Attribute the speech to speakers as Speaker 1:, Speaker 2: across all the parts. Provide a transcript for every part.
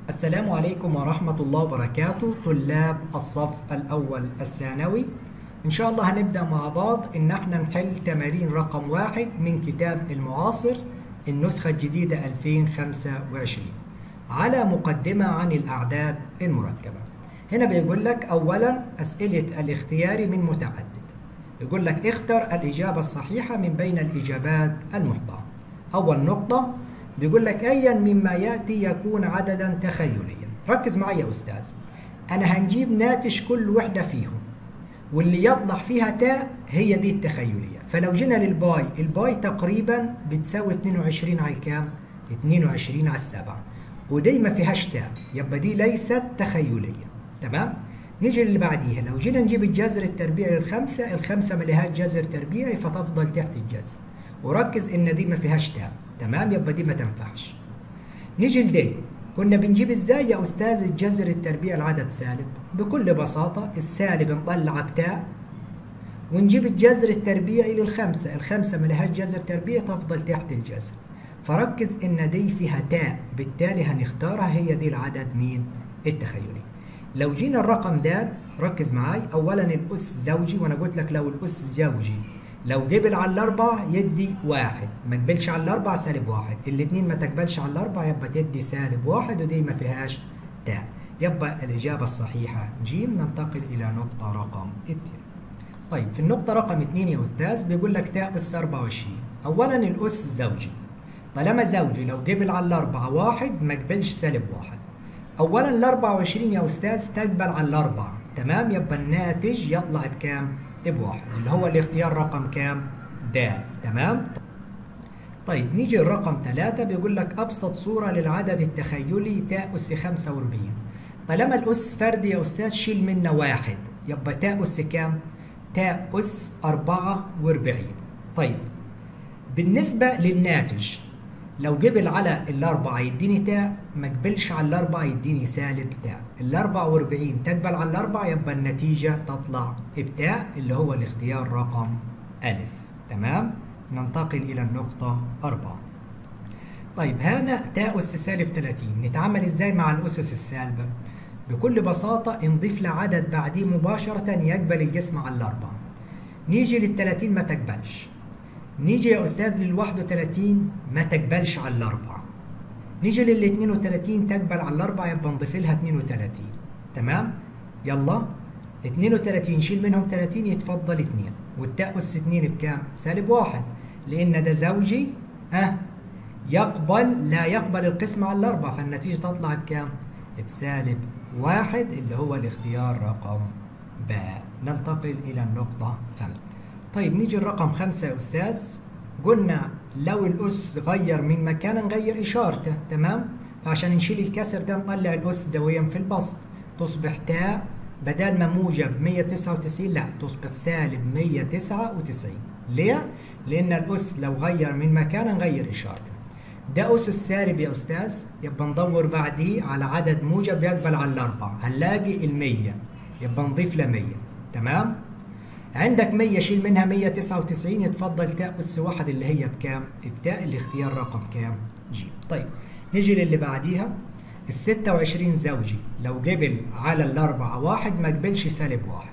Speaker 1: السلام عليكم ورحمة الله وبركاته طلاب الصف الأول الثانوي إن شاء الله هنبدأ مع بعض إن احنا نحل تمارين رقم واحد من كتاب المعاصر النسخة الجديدة 2025 على مقدمة عن الأعداد المركبة هنا بيقول لك أولا أسئلة الاختياري من متعدد يقول لك اختر الإجابة الصحيحة من بين الإجابات المحتاطة أول نقطة بيقول لك أيا مما يأتي يكون عددا تخيليا ركز معي يا أستاذ أنا هنجيب ناتج كل وحدة فيهم واللي يطلع فيها تاء هي دي التخيلية فلو جينا للباي الباي تقريبا بتساوي 22 على الكام 22 على السبعة ودي ما فيهاش تاء يبقى دي ليست تخيلية تمام نيجي اللي بعديها لو جينا نجيب الجذر التربيعي للخمسة الخمسة ما لهاش جذر تربيعي فتفضل تحت الجذر وركز ان دي ما فيهاش تاء تمام يبقى دي ما تنفعش نيجي لدي كنا بنجيب ازاي يا استاذ الجذر التربيعي العدد سالب بكل بساطة السالب نطلع بتاء ونجيب الجذر التربيعي للخمسة الخمسة ما لهاش جذر تربيعي تفضل تحت الجذر فركز ان دي فيها تاء بالتالي هنختارها هي دي العدد مين التخيلي لو جينا الرقم ده ركز معاي اولا الاس زوجي وانا قلت لك لو الاس زوجي لو جبل على الاربع يدي واحد ما تقبلش على الاربع سالب واحد الاثنين ما تقبلش على الاربع يبقى تدي سالب واحد ودي ما فيهاش تاء يبقى الاجابه الصحيحه جيم ننتقل الى نقطه رقم اثنين طيب في النقطه رقم اثنين يا استاذ بيقول لك تاء اس 24 اولا الاس زوجي طالما زوجي لو جبل على الاربعه واحد ما قبلش سالب واحد اولا ال 24 يا استاذ تقبل على الاربعه تمام يبقى الناتج يطلع بكام بواحد اللي هو الاختيار رقم كام د تمام طيب نيجي الرقم 3 بيقول لك ابسط صوره للعدد التخيلي تاء اس 45 طالما الاس فردي يا استاذ شيل منه واحد يبقى تاء اس كام تاء اس 44 طيب بالنسبه للناتج لو جبل على الأربعة يديني تاء ما قبلش على الأربعة يديني سالب تاء ال 44 تقبل على الأربعة يبقى النتيجة تطلع بتاء اللي هو الاختيار رقم ألف تمام ننتقل إلى النقطة أربعة طيب هنا تاء أس سالب 30 نتعامل إزاي مع الأسس السالبة بكل بساطة نضيف لعدد بعديه مباشرة يقبل الجسم على الأربعة نيجي لل 30 ما تقبلش نيجي يا أستاذ لل 31 ما تقبلش على الأربعة نيجي لل 32 تقبل على الأربعة يبقى نضيف لها 32 تمام يلا 32 شيل منهم 30 يتفضل 2 والتاء أس 2 بكام؟ سالب 1 لأن ده زوجي ها أه يقبل لا يقبل القسم على الأربعة فالنتيجة تطلع بكام؟ بسالب 1 اللي هو الاختيار رقم ب ننتقل إلى النقطة 5 طيب نيجي الرقم خمسة يا أستاذ قلنا لو الأس غير من مكان نغير إشارته تمام فعشان نشيل الكسر ده نطلع الأس دويا في البسط تصبح تاء بدل ما موجب 199 لا تصبح سالب 199 ليه؟ لأن الأس لو غير من مكان نغير إشارته ده أس السالب يا أستاذ يبقى ندور بعديه على عدد موجب يقبل على الأربعة هنلاقي المية يبقى نضيف ل 100 تمام؟ عندك 100 شيل منها 199 يتفضل تاء أس واحد اللي هي بكام؟ بتاء الاختيار رقم كام؟ جيم. طيب نيجي للي بعديها ال 26 زوجي لو قبل على الأربعة واحد ما قبلش سالب واحد.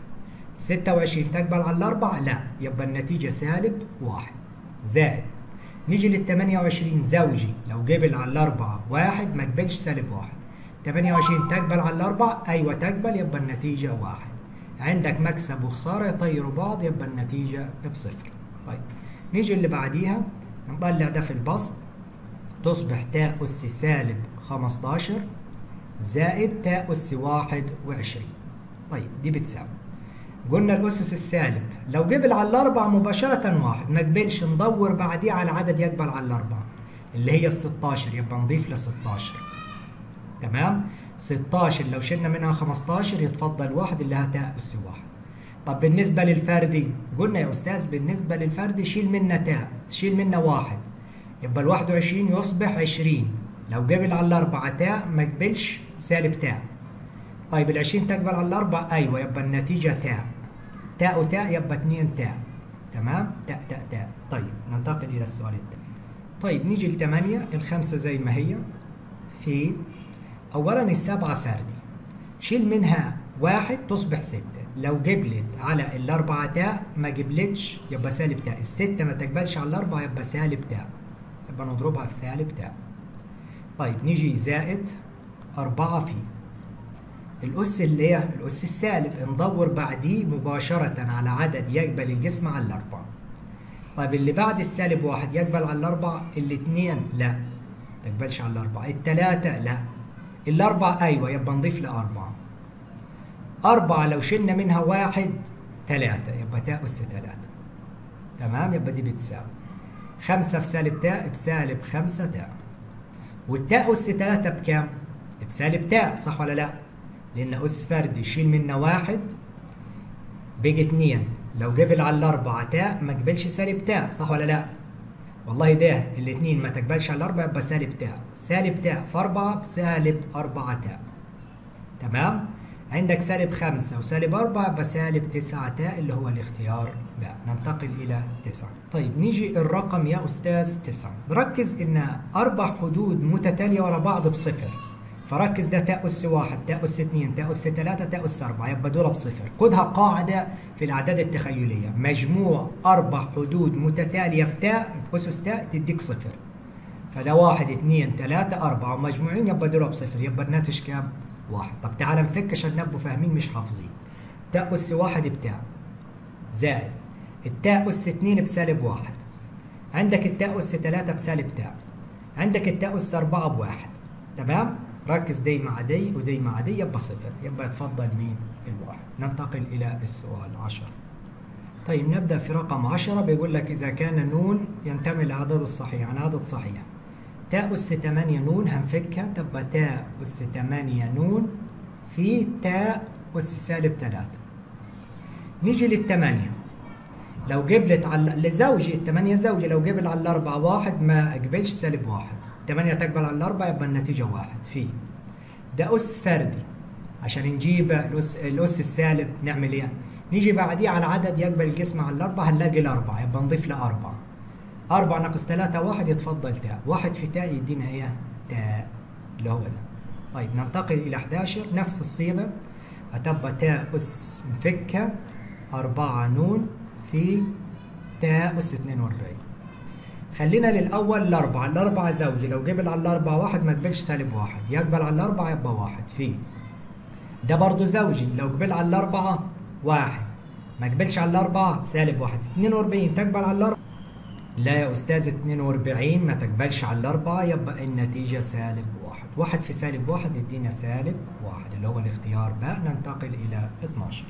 Speaker 1: 26 تقبل على الأربعة؟ لا يبقى النتيجة سالب واحد. زائد نيجي لل 28 زوجي لو قبل على الأربعة واحد ما قبلش سالب واحد. 28 تقبل على الأربعة؟ أيوه تقبل يبقى النتيجة واحد. عندك مكسب وخسارة يطيروا بعض يبقى النتيجة بصفر طيب نيجي اللي بعديها نطلع ده في البسط تصبح تاء أس سالب 15 زائد تاء أس 21 طيب دي بتساوي قلنا الأسس السالب لو قبل على الأربعة مباشرة واحد ما قبلش ندور بعديه على عدد يقبل على الأربعة اللي هي ال 16 يبقى نضيف ل 16 تمام 16 لو شلنا منها 15 يتفضل واحد اللي هتاء أس واحد. طب بالنسبة للفردي قلنا يا أستاذ بالنسبة للفردي شيل منا تاء شيل منا واحد يبقى ال 21 يصبح 20 لو قبل على الأربعة تاء ما قبلش سالب تاء. طيب ال 20 تقبل على الأربعة أيوه يبقى النتيجة تاء. تاء وتاء يبقى 2 تاء. تمام؟ تاء تاء تاء. طيب ننتقل إلى السؤال الثاني. طيب نيجي ل 8 الخمسة زي ما هي في أولا السبعة فردي شيل منها واحد تصبح ستة لو جبلت على الأربعة تاء ما جبلتش يبقى سالب تاء الستة ما تقبلش على الأربعة يبقى سالب تاء يبقى نضربها في سالب تاء طيب نيجي زائد أربعة في الأس اللي هي الأس السالب ندور بعديه مباشرة على عدد يقبل الجسم على الأربعة طيب اللي بعد السالب واحد يقبل على الأربعة الاثنين لا تقبلش على الأربعة الثلاثة لا الأربعة أيوة يبقى نضيف لأربعة أربعة لو شلنا منها واحد ثلاثة يبقى تاء أس ثلاثة تمام يبقى دي بتساوي خمسة في سالب تاء بسالب خمسة تاء والتاء أس ثلاثة بكام؟ بسالب تاء صح ولا لا؟ لأن أس فردي يشيل منا واحد بيجي اتنين لو قبل على الأربعة تاء ما قبلش سالب تاء صح ولا لا؟ والله ده الاثنين ما تقبلش على الأربعة يبقى سالب تاء سالب تاء في أربعة بسالب أربعة تاء تمام؟ عندك سالب خمسة وسالب أربعة يبقى سالب تسعة تاء اللي هو الاختيار باء ننتقل إلى تسعة طيب نيجي الرقم يا أستاذ تسعة ركز إن أربع حدود متتالية ورا بعض بصفر فركز ده تاء أس واحد تاء أس اثنين تاء أس ثلاثة تاء أس أربعة يبقى دول بصفر خدها قاعدة في الأعداد التخيلية مجموع أربع حدود متتالية في تاء في أسس تاء تديك صفر فده واحد اثنين ثلاثة أربعة ومجموعين يبقى دول بصفر يبقى الناتج كام؟ واحد طب تعال نفك عشان نبقوا فاهمين مش حافظين تاء أس واحد بتاء زائد التاء أس اتنين بسالب واحد عندك التاء أس تلاتة بسالب تاء عندك التاء أس أربعة بواحد تمام؟ ركز دي مع دي ودي مع دي يبقى صفر يبقى يتفضل مين؟ الواحد ننتقل إلى السؤال عشرة طيب نبدأ في رقم عشرة بيقول لك إذا كان نون ينتمي للعدد الصحيح يعني عدد صحيح تاء أس 8 نون هنفكها تبقى تاء أس 8 نون في تاء أس سالب 3 نيجي للثمانية لو قبلت على لزوجي الثمانية زوجي لو قبل على الأربعة واحد ما أقبلش سالب واحد ثمانية تقبل على الأربعة يبقى النتيجة واحد في ده أس فردي عشان نجيب الأس, الأس السالب نعمل إيه؟ نيجي بعديه على عدد يقبل الجسم على الأربعة هنلاقي الأربعة يبقى نضيف لأربعة أربعة ناقص ثلاثة واحد يتفضل تاء واحد في تاء يدينا إيه؟ تاء اللي هو ده طيب ننتقل إلى 11 نفس الصيغة هتبقى تاء أس نفكها أربعة نون في تاء أس 42 خلينا للأول الأربعة الأربعة زوجي لو قبل على الأربعة واحد ما قبلش سالب واحد يقبل على الأربعة يبقى واحد في ده برضو زوجي لو قبل على الأربعة واحد ما قبلش على الأربعة سالب واحد 42 تقبل على الأربعة لا يا أستاذ 42 ما تقبلش على الأربعة يبقى النتيجة سالب واحد واحد في سالب واحد يدينا سالب واحد اللي هو الاختيار باء ننتقل إلى 12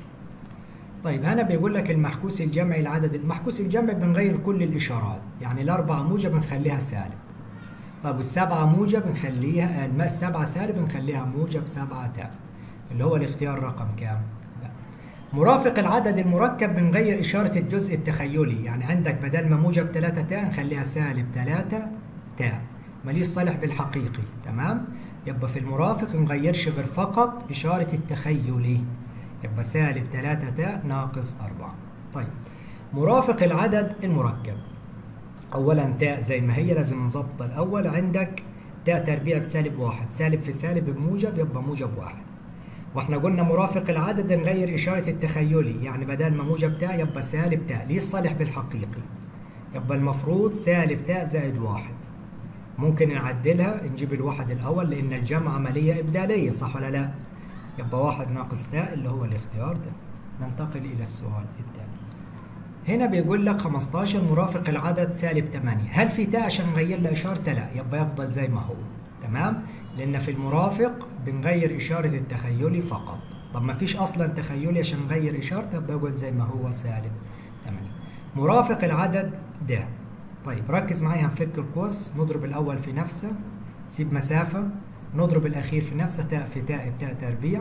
Speaker 1: طيب هنا بيقول لك المحكوس الجمعي العدد المحكوس الجمعي بنغير كل الإشارات يعني الأربعة موجب بنخليها سالب طب والسبعة موجب بنخليها السبعة سالب بنخليها موجب سبعة تاء اللي هو الاختيار رقم كام؟ مرافق العدد المركب بنغير إشارة الجزء التخيلي يعني عندك بدل ما موجب 3 تاء نخليها سالب 3 تاء ماليش صالح بالحقيقي تمام يبقى في المرافق نغيرش غير فقط إشارة التخيلي يبقى سالب 3 تاء ناقص 4 طيب مرافق العدد المركب أولا تاء زي ما هي لازم نظبط الأول عندك تاء تربيع بسالب واحد سالب في سالب بموجب يبقى موجب واحد واحنا قلنا مرافق العدد نغير إشارة التخيلي يعني بدل ما موجب تاء يبقى سالب تاء ليه صالح بالحقيقي يبقى المفروض سالب تاء زائد واحد ممكن نعدلها نجيب الواحد الأول لأن الجمع عملية إبدالية صح ولا لا؟ يبقى واحد ناقص تاء اللي هو الاختيار ده ننتقل إلى السؤال الثاني هنا بيقول لك 15 مرافق العدد سالب 8 هل في تاء عشان نغير لها إشارة لا يبقى يفضل زي ما هو تمام لأن في المرافق بنغير إشارة التخيلي فقط طب ما فيش أصلا تخيلي عشان نغير إشارته بيقعد زي ما هو سالب 8 مرافق العدد ده طيب ركز معايا هنفك القوس نضرب الأول في نفسه سيب مسافة نضرب الأخير في نفسه تاء في تاء بتاء تربيع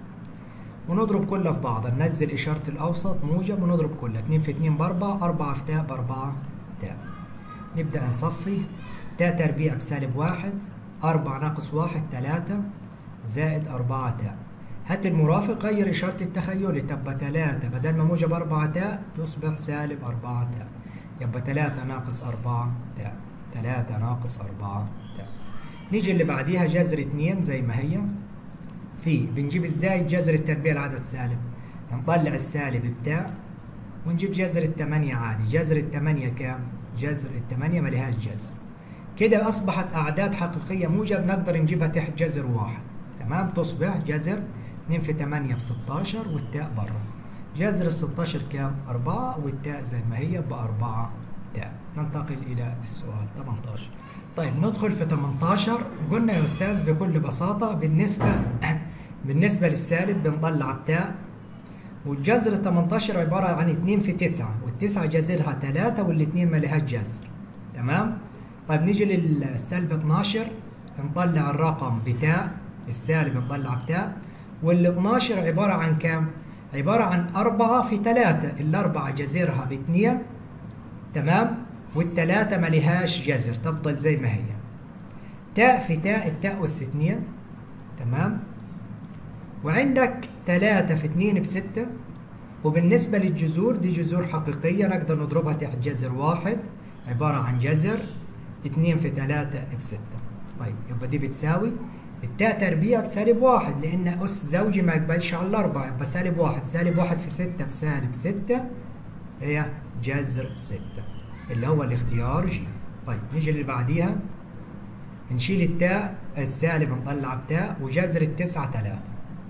Speaker 1: ونضرب كلها في بعض ننزل إشارة الأوسط موجب ونضرب كلها 2 في 2 بأربعة 4 في تاء بأربعة تاء نبدأ نصفي تاء تربيع بسالب واحد أربعة ناقص واحد تلاتة زائد أربعة تاء هات المرافق غير إشارة التخيلي تبقى تلاتة بدل ما موجب أربعة تاء تصبح سالب أربعة تاء يبقى تلاتة ناقص أربعة تاء تلاتة ناقص أربعة تاء نيجي اللي بعديها جذر 2 زي ما هي في بنجيب ازاي جذر التربيع العدد سالب نطلع السالب بتاع ونجيب جذر الثمانية عادي جذر الثمانية كام جذر الثمانية ما لهاش جذر كده أصبحت أعداد حقيقية موجب نقدر نجيبها تحت جذر واحد تمام تصبح جذر 2 في 8 ب 16 والتاء برا جذر ال 16 كام 4 والتاء زي ما هي ب 4 تاء ننتقل إلى السؤال 18 طيب ندخل في 18 قلنا يا أستاذ بكل بساطة بالنسبة بالنسبة للسالب بنطلع بتاء والجذر 18 عبارة عن 2 في 9 والتسعة جذرها 3 والاثنين ما لهاش جذر تمام طيب نيجي للسالب 12 نطلع الرقم بتاء السالب نطلع بتاء وال 12 عبارة عن كام؟ عبارة عن 4 في 3 الأربعة جذرها باتنين تمام؟ والتلاتة ما لهاش جذر تفضل زي ما هي تاء في تاء بتاء أس 2 تمام؟ وعندك 3 في 2 بستة وبالنسبة للجذور دي جذور حقيقية نقدر نضربها تحت جذر واحد عبارة عن جذر 2 في 3 بستة طيب يبقى دي بتساوي التاء تربيع بسالب واحد لأن أس زوجي ما يقبلش على الأربعة يبقى سالب واحد سالب واحد في ستة بسالب ستة هي جذر ستة اللي هو الاختيار جي طيب نيجي اللي بعديها نشيل التاء السالب نطلع بتاء وجذر التسعة تلاتة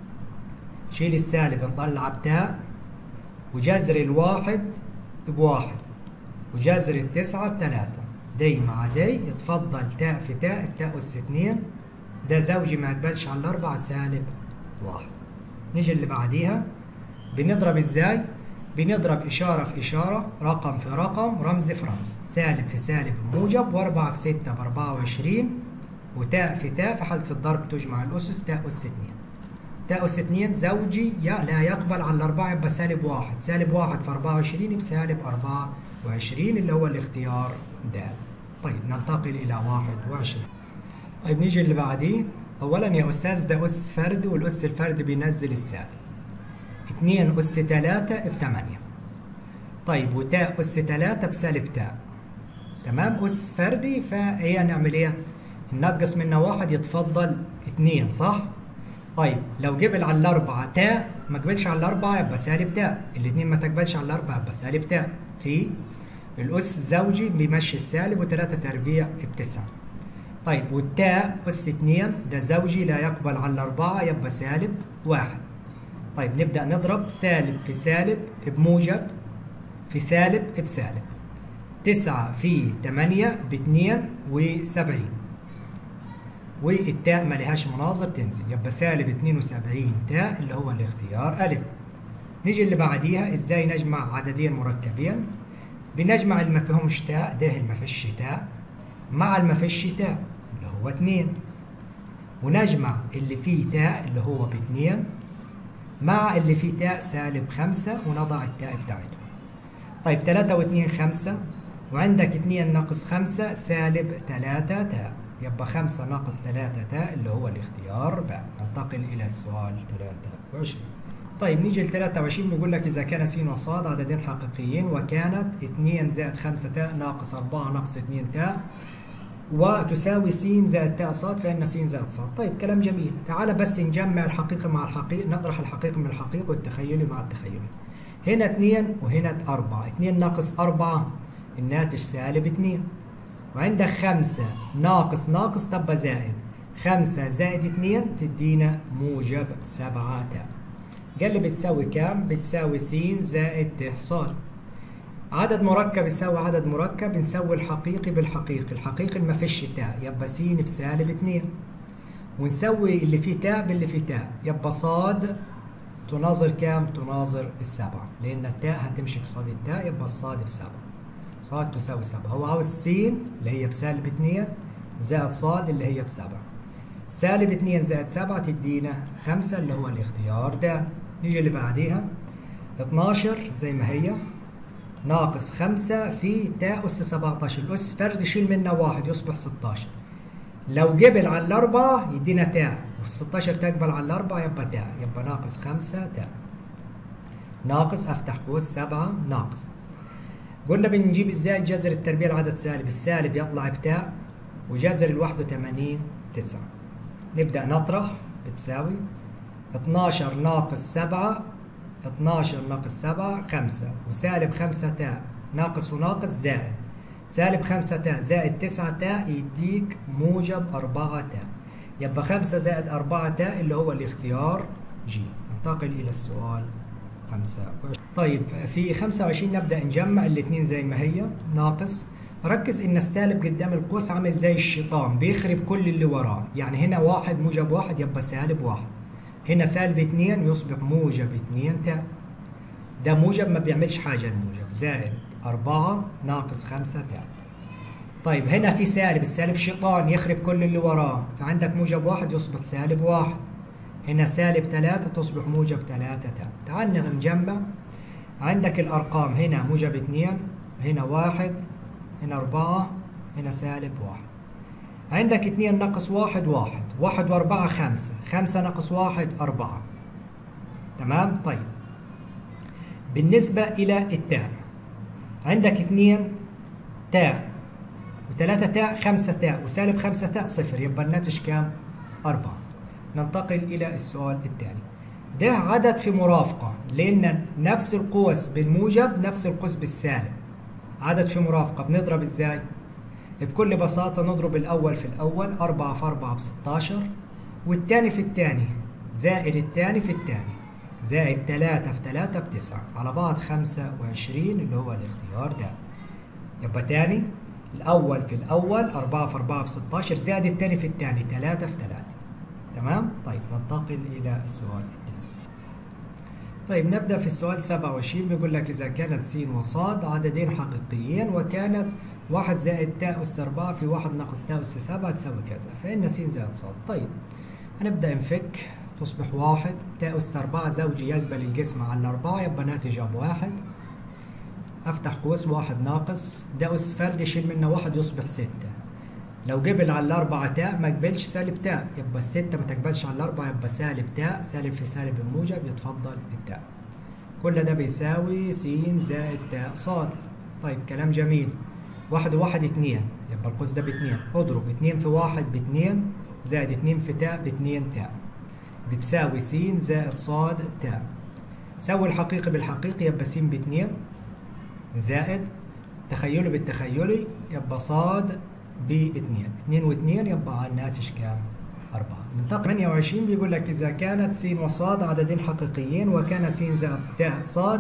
Speaker 1: شيل السالب نطلع بتاء وجذر الواحد بواحد وجذر التسعة بتلاتة دي مع دي يتفضل تاء في تاء التاء أس اتنين ده زوجي ما يقبلش على الأربعة سالب واحد نيجي اللي بعديها بنضرب ازاي؟ بنضرب إشارة في إشارة رقم في رقم رمز في رمز سالب في سالب موجب وأربعة في ستة بأربعة وعشرين وتاء في تاء في حالة الضرب تجمع الأسس تاء أس اتنين تاء أس اتنين زوجي لا يقبل على الأربعة يبقى سالب واحد سالب واحد في أربعة وعشرين بسالب أربعة وعشرين اللي هو الاختيار د طيب ننتقل إلى واحد وعشرين طيب نيجي اللي بعديه أولا يا أستاذ ده أس فرد والأس الفرد بينزل السالب اتنين أس تلاتة بتمانية طيب وتاء أس تلاتة بسالب تاء تمام أس فردي فهي نعمل إيه؟ ننقص منها واحد يتفضل اتنين صح؟ طيب لو قبل على الأربعة تاء ما قبلش على الأربعة يبقى سالب تاء الاتنين ما تقبلش على الأربعة يبقى سالب تاء في الأس الزوجي بيمشي السالب وتلاتة تربيع بتسعة طيب والتاء أس اتنين ده زوجي لا يقبل على الأربعة يبقى سالب واحد طيب نبدأ نضرب سالب في سالب بموجب في سالب بسالب تسعة في تمانية باتنين وسبعين والتاء ما لهاش مناظر تنزل يبقى سالب 72 تاء اللي هو الاختيار ألف نيجي اللي بعديها ازاي نجمع عددين مركبين بنجمع اللي ما فيهمش تاء ده اللي ما فيش تاء مع اللي ما فيش تاء اللي هو 2 ونجمع اللي فيه تاء اللي هو باتنين مع اللي فيه تاء سالب خمسة ونضع التاء بتاعته طيب تلاتة واتنين خمسة وعندك اتنين ناقص خمسة سالب تلاتة تاء يبقى خمسة ناقص تلاتة تاء اللي هو الاختيار ب ننتقل إلى السؤال تلاتة وعشرين طيب نيجي ل 23 بيقول لك إذا كان س وصاد عددين حقيقيين وكانت 2 زائد 5 تاء ناقص 4 ناقص 2 تاء وتساوي س زائد تاء صاد فإن س زائد صاد طيب كلام جميل تعال بس نجمع الحقيقة مع الحقيقة نطرح الحقيقة من الحقيقة والتخيلي مع التخيلي هنا 2 وهنا 4 2 ناقص 4 الناتج سالب 2 وعندك 5 ناقص ناقص تبقى زائد 5 زائد 2 تدينا موجب 7 تاء قال لي بتساوي كام؟ بتساوي س زائد ت صاد عدد مركب يساوي عدد مركب نسوي الحقيقي بالحقيقي الحقيقي ما فيش تاء يبقى س بسالب 2 ونسوي اللي فيه تاء باللي فيه تاء يبقى صاد تناظر كام؟ تناظر السبعة لأن التاء هتمشي قصاد التاء يبقى الصاد بسبعة صاد تساوي سبعة هو عاوز س اللي هي بسالب 2 زائد صاد اللي هي بسبعة سالب 2 زائد 7 تدينا 5 اللي هو الاختيار ده نيجي اللي بعديها 12 زي ما هي ناقص 5 في تاء أس 17 الأس فرد شيل منها واحد يصبح 16 لو قبل على الأربعة يدينا تاء وفي 16 تقبل على الأربعة يبقى تاء يبقى ناقص 5 تاء ناقص أفتح قوس 7 ناقص قلنا بنجيب ازاي جذر التربيع العدد سالب السالب يطلع بتاء وجذر ال 81 9 نبدأ نطرح بتساوي 12 ناقص 7 12 ناقص 7 5 وسالب 5 تاء ناقص وناقص زائد سالب 5 تاء زائد 9 تاء يديك موجب 4 تاء يبقى 5 زائد 4 تاء اللي هو الاختيار جي ننتقل إلى السؤال 25 طيب في 25 نبدأ نجمع الاثنين زي ما هي ناقص ركز ان السالب قدام القوس عامل زي الشيطان بيخرب كل اللي وراه يعني هنا واحد موجب واحد يبقى سالب واحد هنا سالب اتنين يصبح موجب اتنين تاء ده موجب ما بيعملش حاجة الموجب زائد أربعة ناقص خمسة تاء طيب هنا في سالب السالب شيطان يخرب كل اللي وراه فعندك موجب واحد يصبح سالب واحد هنا سالب ثلاثة تصبح موجب ثلاثة تاء تعال نجمع عندك الأرقام هنا موجب اتنين هنا واحد هنا أربعة هنا سالب واحد عندك اتنين ناقص واحد واحد واحد وأربعة خمسة خمسة ناقص واحد أربعة تمام طيب بالنسبة إلى التاء عندك اتنين تاء وثلاثة تاء خمسة تاء وسالب خمسة تاء صفر يبقى الناتج كام؟ أربعة ننتقل إلى السؤال التالي ده عدد في مرافقة لأن نفس القوس بالموجب نفس القوس بالسالب عدد في مرافقة بنضرب ازاي؟ بكل بساطة نضرب الأول في الأول 4 في 4 ب 16 والتاني في التاني زائد التاني في التاني زائد 3 في 3 ب 9 على بعض 25 اللي هو الاختيار ده يبقى تاني الأول في الأول 4 في 4 ب 16 زائد التاني في التاني 3 في 3 تمام؟ طيب ننتقل إلى السؤال التاني طيب نبدأ في السؤال 27 بيقول لك إذا كانت س وصاد عددين حقيقيين وكانت واحد زائد تاء أس 4 في واحد ناقص تاء أس 7 تساوي كذا فإن س زائد صاد طيب هنبدأ نفك تصبح واحد تاء أس 4 زوجي يقبل القسم على الأربعة يبقى ناتج أب واحد أفتح قوس واحد ناقص ده أس فرد شيل منه واحد يصبح ستة لو قبل على الأربعة تاء ما قبلش سالب تاء يبقى الستة ما تقبلش على الأربعة يبقى سالب تاء سالب في سالب الموجب يتفضل التاء كل ده بيساوي س زائد تاء صاد طيب كلام جميل واحد وواحد اتنين يبقى القوس ده باتنين اضرب اتنين في واحد باتنين زائد اتنين في تاء باتنين تاء بتساوي س زائد صاد تاء سوي الحقيقي بالحقيقي يبقى س باتنين زائد تخيلي بالتخيلي يبقى صاد باثنين اثنين واثنين يبقى الناتج كام؟ أربعة منطقة 28 بيقول لك إذا كانت س وصاد عددين حقيقيين وكان س زائد تاء صاد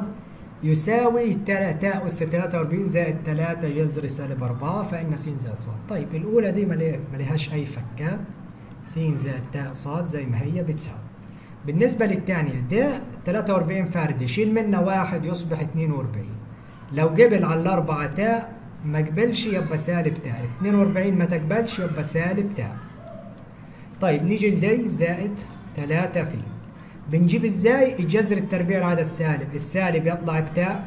Speaker 1: يساوي تاء أس 43 زائد 3 جذر سالب 4 فإن س زائد صاد طيب الأولى دي ما لهاش أي فكات س زائد تاء صاد زي ما هي بتساوي بالنسبة للثانية ده 43 فرد شيل منه واحد يصبح 42 لو قبل على الأربعة تاء ما قبلش يبقى سالب تاء 42 ما تقبلش يبقى سالب تاء طيب نيجي لدي زائد 3 في بنجيب ازاي الجذر التربيع العدد سالب السالب يطلع بتاء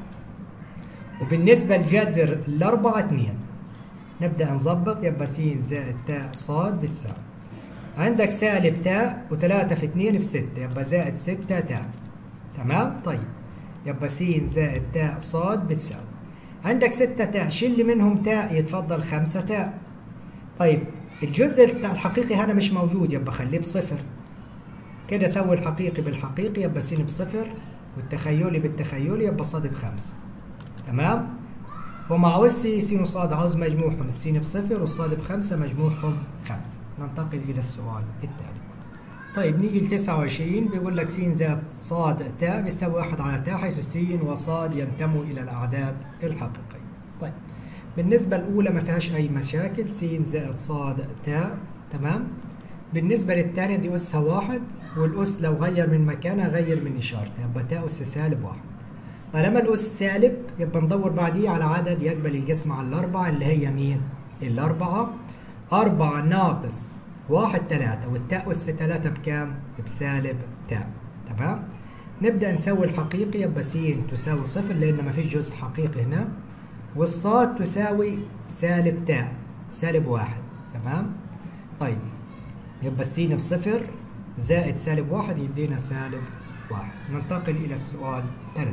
Speaker 1: وبالنسبة لجذر الأربعة 2 نبدأ نظبط يبقى س زائد تاء صاد بتساوي عندك سالب تاء و3 في 2 بستة يبقى زائد 6 تاء تمام طيب يبقى س زائد تاء صاد بتساوي عندك ستة تاء شيل منهم تاء يتفضل خمسة تاء طيب الجزء بتاع الحقيقي هذا مش موجود يبقى خليه بصفر كده سوي الحقيقي بالحقيقي يبقى س بصفر والتخيلي بالتخيلي يبقى صاد بخمسة تمام ومع وس س وصاد عاوز مجموعهم السين بصفر والصاد بخمسة مجموعهم خمسة ننتقل إلى السؤال التالي طيب نيجي ل 29 بيقول لك س زائد صاد تاء بيساوي 1 على تاء حيث س وصاد ينتموا إلى الأعداد الحقيقية. طيب بالنسبة الأولى ما فيهاش أي مشاكل س زائد صاد تاء تمام؟ بالنسبة للثانية دي أسها واحد والأس لو غير من مكانها غير من إشارته يبقى تاء أس سالب واحد. طالما الأس سالب يبقى ندور بعديه على عدد يقبل القسم على الأربعة اللي هي مين؟ الأربعة أربعة ناقص واحد تلاتة والتاء أس تلاتة بكام؟ بسالب تاء تمام؟ نبدأ نسوي الحقيقي يبقى س تساوي صفر لأن ما فيش جزء حقيقي هنا والصاد تساوي سالب تاء سالب واحد تمام؟ طيب يبقى س بصفر زائد سالب واحد يدينا سالب واحد ننتقل إلى السؤال 30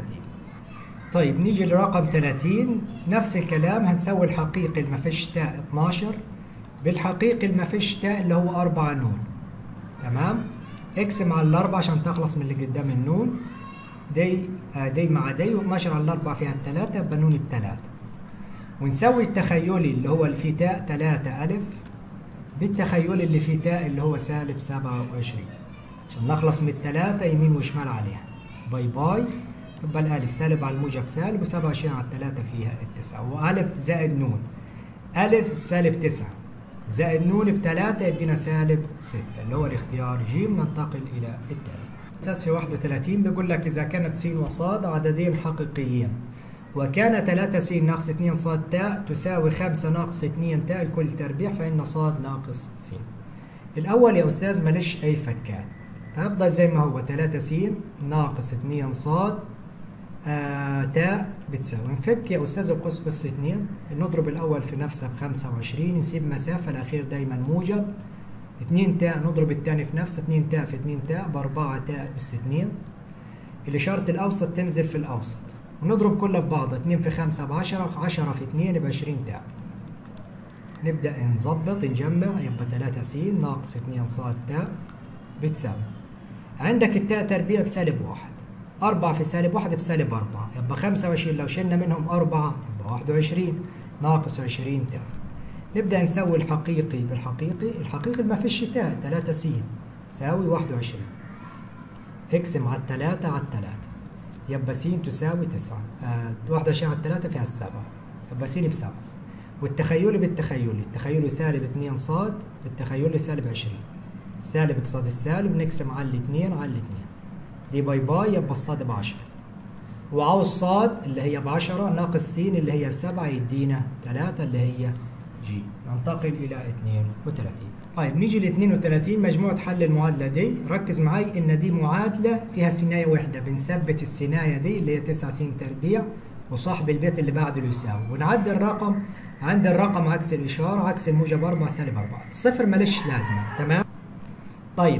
Speaker 1: طيب نيجي لرقم 30 نفس الكلام هنسوي الحقيقي اللي ما فيش تاء 12 بالحقيقي ما فيش تاء اللي هو 4 نون تمام اقسم على الأربعة عشان تخلص من اللي قدام النون دي آه دي مع دي و12 على الأربعة فيها التلاتة يبقى نون بتلاتة ونسوي التخيلي اللي هو اللي فيه تاء تلاتة ألف بالتخيلي اللي فيه تاء اللي هو سالب سبعة وعشرين عشان نخلص من التلاتة يمين وشمال عليها باي باي يبقى الألف سالب على الموجب سالب وسبعة وعشرين على التلاتة فيها التسعة وألف زائد نون ألف بسالب تسعة زائد نون بتلاتة يدينا سالب ستة اللي هو الاختيار ج ننتقل إلى التالي أساس في 31 بيقول لك إذا كانت س وصاد عددين حقيقيين وكان 3 س ناقص 2 ص تاء تساوي 5 ناقص 2 تاء الكل تربيع فإن ص ناقص س الأول يا أستاذ مالش أي فكات فأفضل زي ما هو 3 س ناقص 2 ص آه تاء بتساوي نفك يا أستاذ القوس أس 2 نضرب الأول في نفسه ب 25 نسيب مسافة الأخير دايما موجب 2 تاء نضرب الثاني في نفسه 2 تاء في 2 تاء ب 4 تاء أس 2 الإشارة الأوسط تنزل في الأوسط ونضرب كلها في بعض 2 في 5 ب 10 10 في 2 ب 20 تاء نبدأ نظبط نجمع يبقى 3 س ناقص 2 ص تاء بتساوي عندك التاء تربيع بسالب 1 4 في سالب 1 بسالب 4 يبقى 25 لو شلنا منهم 4 يبقى 21 ناقص 20 تاء نبدأ نسوي الحقيقي بالحقيقي الحقيقي ما فيش تاء 3 س تساوي 21 اقسم على الثلاثة على الثلاثة يبقى س تساوي 9 آه 21 على الثلاثة فيها السبعة يبقى س بسبعة والتخيلي بالتخيلي التخيلي سالب 2 ص بالتخيلي سالب 20 سالب قصاد السالب نقسم على الاثنين على الاثنين دي باي باي يبقى الصاد ب 10 وعاوز صاد اللي هي ب 10 ناقص س اللي هي 7 يدينا 3 اللي هي جي ننتقل إلى 32 طيب نيجي ل 32 مجموعة حل المعادلة دي ركز معي إن دي معادلة فيها سيناية واحدة بنثبت السيناية دي اللي هي 9 س تربيع وصاحب البيت اللي بعده اللي يساوي ونعدي الرقم عند الرقم عكس الإشارة عكس الموجب 4 سالب 4 الصفر ماليش لازمة تمام طيب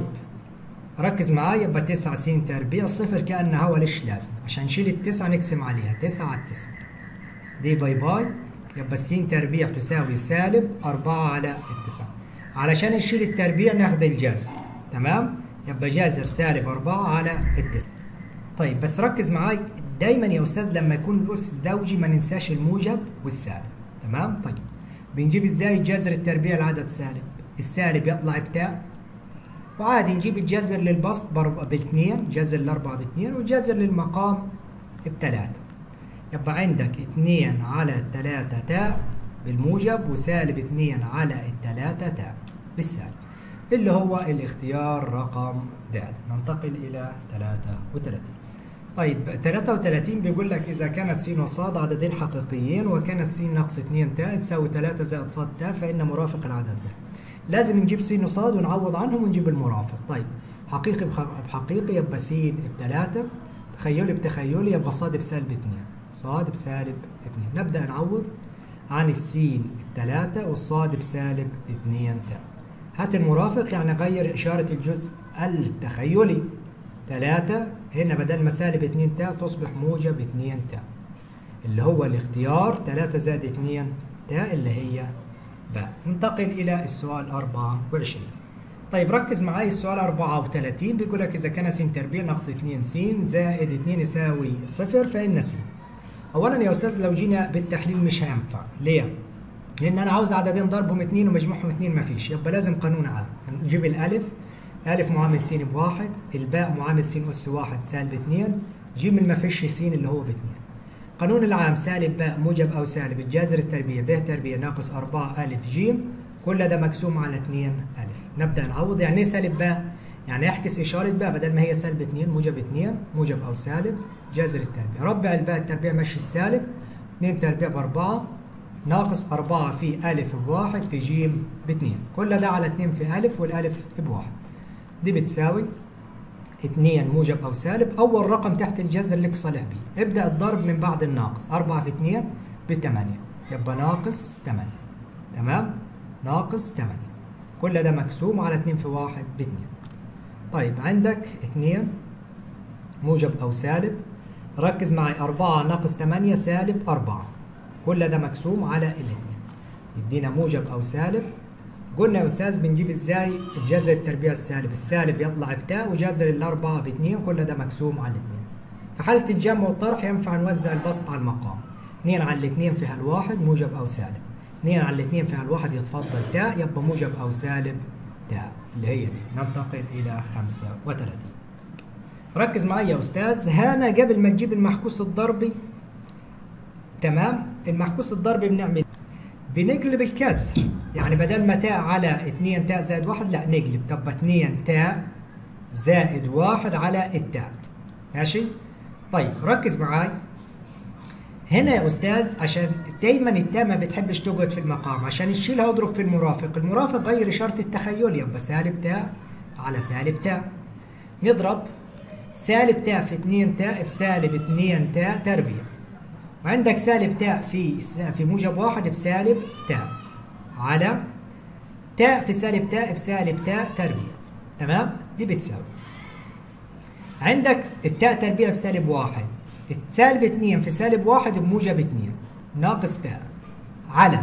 Speaker 1: ركز معايا يبقى 9 س تربيع الصفر كأنه هو ليش لازم عشان نشيل التسعة نقسم عليها 9 على 9 دي باي باي يبقى س تربيع تساوي سالب 4 على التسعة علشان نشيل التربيع ناخد الجذر تمام يبقى جذر سالب 4 على التسعة طيب بس ركز معاي دايما يا استاذ لما يكون الاس زوجي ما ننساش الموجب والسالب تمام طيب بنجيب ازاي جذر التربيع العدد سالب السالب يطلع بتاء وعادي نجيب الجذر للبسط باثنين جذر الأربعة باثنين وجذر للمقام بثلاثة يبقى عندك اثنين على الثلاثة تاء بالموجب وسالب اثنين على الثلاثة تاء بالسالب اللي هو الاختيار رقم د ننتقل إلى 33 طيب 33 بيقول لك إذا كانت س وصاد عددين حقيقيين وكانت س ناقص 2 تاء تساوي 3 زائد صاد تاء فإن مرافق العدد ده لازم نجيب س وصاد ونعوض عنهم ونجيب المرافق طيب حقيقي بحقيقي يبقى س بثلاثة تخيلي بتخيلي يبقى صاد بسالب 2 صاد بسالب 2 نبدأ نعوض عن السين بثلاثة والصاد بسالب 2 تاء هات المرافق يعني غير إشارة الجزء التخيلي 3 هنا بدل ما سالب 2 تاء تصبح موجب 2 تاء اللي هو الاختيار 3 زائد 2 تاء اللي هي باء ننتقل إلى السؤال 24 طيب ركز معي السؤال 34 بيقول لك إذا كان س تربيع ناقص 2 س زائد 2 يساوي صفر فإن س أولا يا أستاذ لو جينا بالتحليل مش هينفع ليه؟ لأن أنا عاوز عددين ضربهم 2 ومجموعهم 2 مفيش يبقى لازم قانون عام نجيب الألف ألف معامل س بواحد الباء معامل س أس واحد سالب 2 جيم ما فيش س اللي هو باتنين قانون العام سالب باء موجب أو سالب الجذر التربيع ب تربيع ناقص 4 ألف ج كل ده مقسوم على 2 ألف نبدأ نعوض يعني إيه سالب باء؟ يعني احكس إشارة باء بدل ما هي سالب 2 موجب 2 موجب أو سالب جذر التربيع ربع الباء التربيع مشي السالب 2 تربيع ب 4 ناقص 4 في ألف بواحد في ج باتنين كل ده على 2 في ألف والألف بواحد دي بتساوي 2 موجب أو سالب أول رقم تحت الجذر لك صالح بيه ابدأ الضرب من بعد الناقص 4 في 2 ب 8 يبقى ناقص 8 تمام ناقص 8 كل ده مقسوم على 2 في 1 ب 2 طيب عندك 2 موجب أو سالب ركز معي 4 ناقص 8 سالب 4 كل ده مقسوم على الاثنين يدينا موجب أو سالب قلنا يا أستاذ بنجيب إزاي الجذر التربيع السالب السالب يطلع بتاء وجذر الأربعة باثنين كل ده مقسوم على الاثنين في حالة الجمع والطرح ينفع نوزع البسط على المقام 2 على الاثنين فيها الواحد موجب أو سالب 2 على الاثنين فيها الواحد يتفضل تاء يبقى موجب أو سالب تاء اللي هي دي ننتقل إلى 35 ركز معايا يا أستاذ هنا قبل ما تجيب المحكوس الضربي تمام المحكوس الضربي بنعمل بنقلب الكسر يعني بدل ما تاء على 2 تاء زائد 1 لا نقلب تبقى 2 تاء زائد 1 على التاء ماشي طيب ركز معاي هنا يا استاذ عشان دايما التاء ما بتحبش تقعد في المقام عشان نشيلها واضرب في المرافق المرافق غير شرط التخيل يبقى سالب تاء على سالب تاء نضرب سالب تاء في 2 تاء بسالب 2 تاء تربيع وعندك سالب تاء في في موجب واحد بسالب تاء على تاء في سالب تاء بسالب تاء تربيع تمام دي بتساوي عندك التاء تربيع بسالب واحد سالب 2 في سالب واحد بموجب 2 ناقص تاء على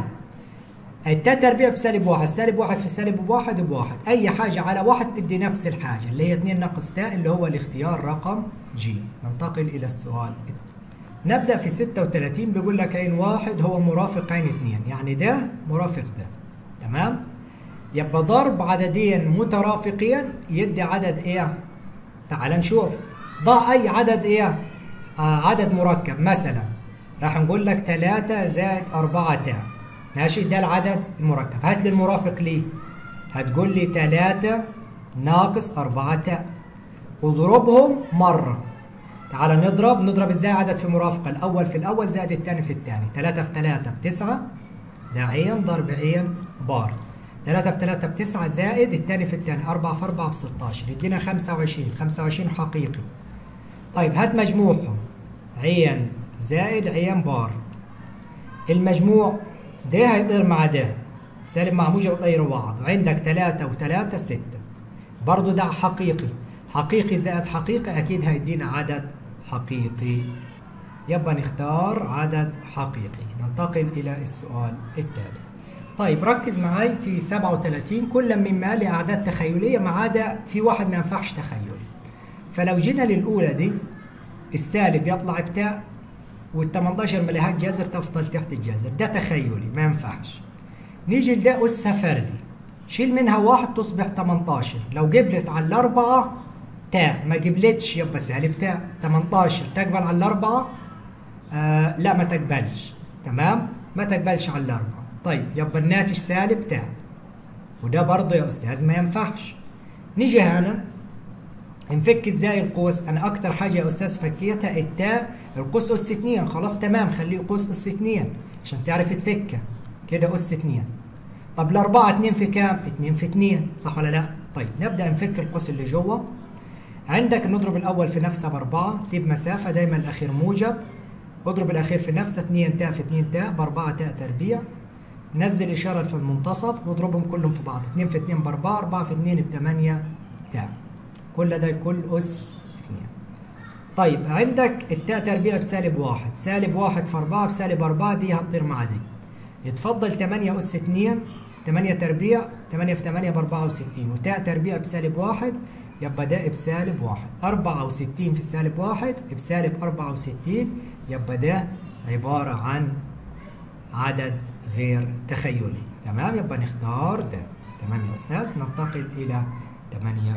Speaker 1: التاء تربيع بسالب واحد سالب واحد في سالب واحد بواحد أي حاجة على واحد تدي نفس الحاجة اللي هي 2 ناقص تاء اللي هو الاختيار رقم جي ننتقل إلى السؤال نبدأ في 36 بيقول لك عين واحد هو مرافق عين اثنين يعني ده مرافق ده تمام يبقى ضرب عددين مترافقين يدي عدد ايه تعال نشوف ضع اي عدد ايه آه عدد مركب مثلا راح نقول لك 3 زائد 4 تاء ماشي ده العدد المركب هات لي المرافق ليه هتقول لي 3 ناقص 4 تاء واضربهم مره تعال نضرب نضرب ازاي عدد في مرافقة الأول في الأول زائد الثاني في الثاني 3 في 3 بتسعة ده عين ضرب عين بار 3 في 3 بتسعة زائد الثاني في الثاني 4 في 4 ب 16 يدينا 25 25 حقيقي طيب هات مجموعهم عين زائد عين بار المجموع ده هيطير مع ده سالب مع موجب يطيروا بعض وعندك 3 و3 6 برضه ده حقيقي حقيقي زائد حقيقي أكيد هيدينا عدد حقيقي يبقى نختار عدد حقيقي ننتقل إلى السؤال التالي طيب ركز معاي في 37 كل مما لي أعداد تخيلية ما عدا في واحد ما ينفعش تخيلي فلو جينا للأولى دي السالب يطلع بتاء وال 18 مليهاش جذر تفضل تحت الجذر ده تخيلي ما ينفعش نيجي لده أسها فردي شيل منها واحد تصبح 18 لو قبلت على الأربعة تاء ما قبلتش يبقى سالب تاء 18 تقبل على الأربعة آه لا ما تقبلش تمام ما تقبلش على الأربعة طيب يبقى الناتج سالب تاء وده برضه يا أستاذ ما ينفعش نيجي هنا نفك ازاي القوس انا اكتر حاجه يا استاذ فكيتها التاء القوس اس 2 خلاص تمام خليه قوس اس 2 عشان تعرف تفكها كده اس 2 طب الأربعة 2 في كام؟ 2 في 2 صح ولا لا؟ طيب نبدأ نفك القوس اللي جوه عندك نضرب الأول في نفسه بأربعة سيب مسافة دايما الأخير موجب اضرب الأخير في نفسه 2 تاء في 2 تاء بأربعة تاء تربيع نزل إشارة في المنتصف واضربهم كلهم في بعض 2 في 2 بأربعة 4 في 2 بثمانية تاء كل ده كل أس 2 طيب عندك التاء تربيع بسالب واحد سالب واحد في 4 بسالب 4 دي هتطير مع دي يتفضل 8 أس 2 8 تربيع 8 في 8 ب 64 وتاء تربيع بسالب واحد يبقى ده بسالب واحد 64 في سالب واحد بسالب 64 يبقى ده عبارة عن عدد غير تخيلي تمام يبقى نختار ده تمام يا أستاذ ننتقل إلى 8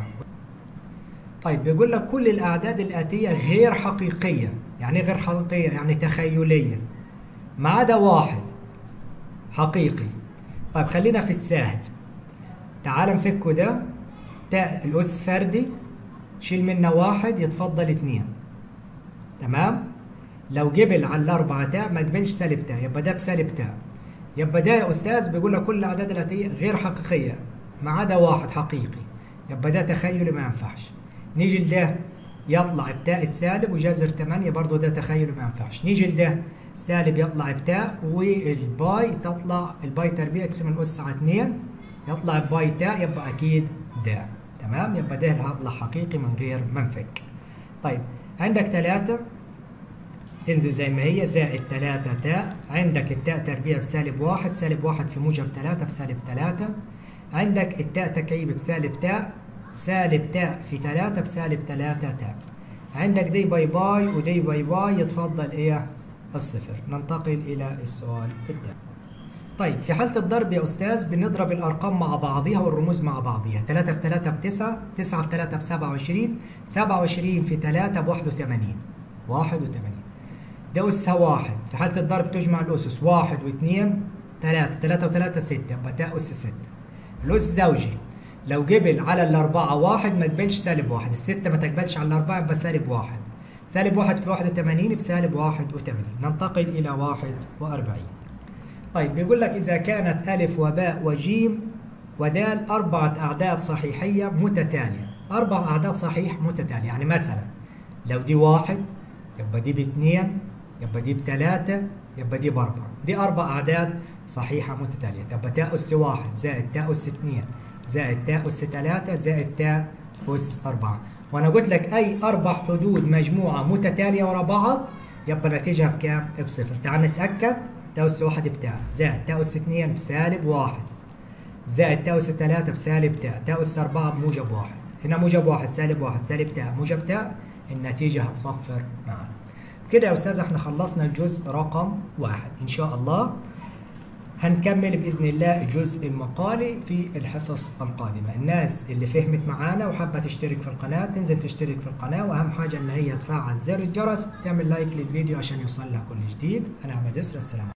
Speaker 1: طيب بيقول لك كل الأعداد الآتية غير حقيقية يعني غير حقيقية يعني تخيلية ما عدا واحد حقيقي طيب خلينا في السهل تعال نفكه ده تاء الأس فردي شيل منه واحد يتفضل اتنين تمام لو جبل على الأربعة تاء ما قبلش سالب تاء يبقى ده بسالب تاء يبقى ده يا أستاذ بيقول لك كل الأعداد الآتية غير حقيقية ما عدا واحد حقيقي يبقى ده تخيلي ما ينفعش نيجي لده يطلع بتاء السالب وجذر 8 برضه ده تخيلي ما ينفعش نيجي لده سالب يطلع بتاء والباي تطلع الباي تربيع اقسم الاس على 2 يطلع باي تاء يبقى اكيد ده تمام يبقى ده هيطلع حقيقي من غير منفك طيب عندك 3 تنزل زي ما هي زائد 3 تاء عندك التاء تربيع بسالب 1 سالب 1 في موجب 3 بسالب 3 عندك التاء تكعيب بسالب تاء سالب تاء في 3 بسالب 3 تاء عندك دي باي باي ودي باي باي يتفضل ايه الصفر ننتقل الى السؤال الثاني طيب في حالة الضرب يا أستاذ بنضرب الأرقام مع بعضيها والرموز مع بعضيها 3 في 3 ب 9 9 في 3 ب 27 27 في 3 ب 81 81 ده أسها واحد في حالة الضرب تجمع الأسس واحد واثنين ثلاثة ثلاثة وثلاثة ستة يبقى تاء أس ستة الأس زوجي لو قبل على الأربعة واحد ما تقبلش سالب واحد الستة ما تقبلش على الأربعة يبقى سالب واحد سالب واحد في 81 بسالب 81 ننتقل إلى 41 طيب بيقول لك إذا كانت ألف وباء وجيم ودال أربعة أعداد صحيحية متتالية أربع أعداد صحيح متتالية يعني مثلا لو دي واحد يبقى دي باثنين يبقى دي بثلاثة يبقى دي بأربعة دي أربع أعداد صحيحة متتالية تبقى تاء أس واحد زائد تاء أس اثنين زائد تاء أس ثلاثة زائد تاء أس أربعة وأنا قلت لك أي أربع حدود مجموعة متتالية ورا بعض يبقى نتيجها بكام؟ بصفر تعال نتأكد تاء أس واحد بتاع زائد تاء أس اثنين بسالب واحد زائد تاء أس ثلاثة بسالب تاء تاء أس أربعة بموجب واحد هنا موجب واحد سالب واحد سالب تاء موجب تاء النتيجة هتصفر معنا كده يا أستاذ احنا خلصنا الجزء رقم واحد إن شاء الله هنكمل بإذن الله الجزء المقالي في الحصص القادمة الناس اللي فهمت معانا وحابة تشترك في القناة تنزل تشترك في القناة وأهم حاجة إن هي تفعل زر الجرس تعمل لايك للفيديو عشان يوصل لها كل جديد أنا أحمد يسر السلام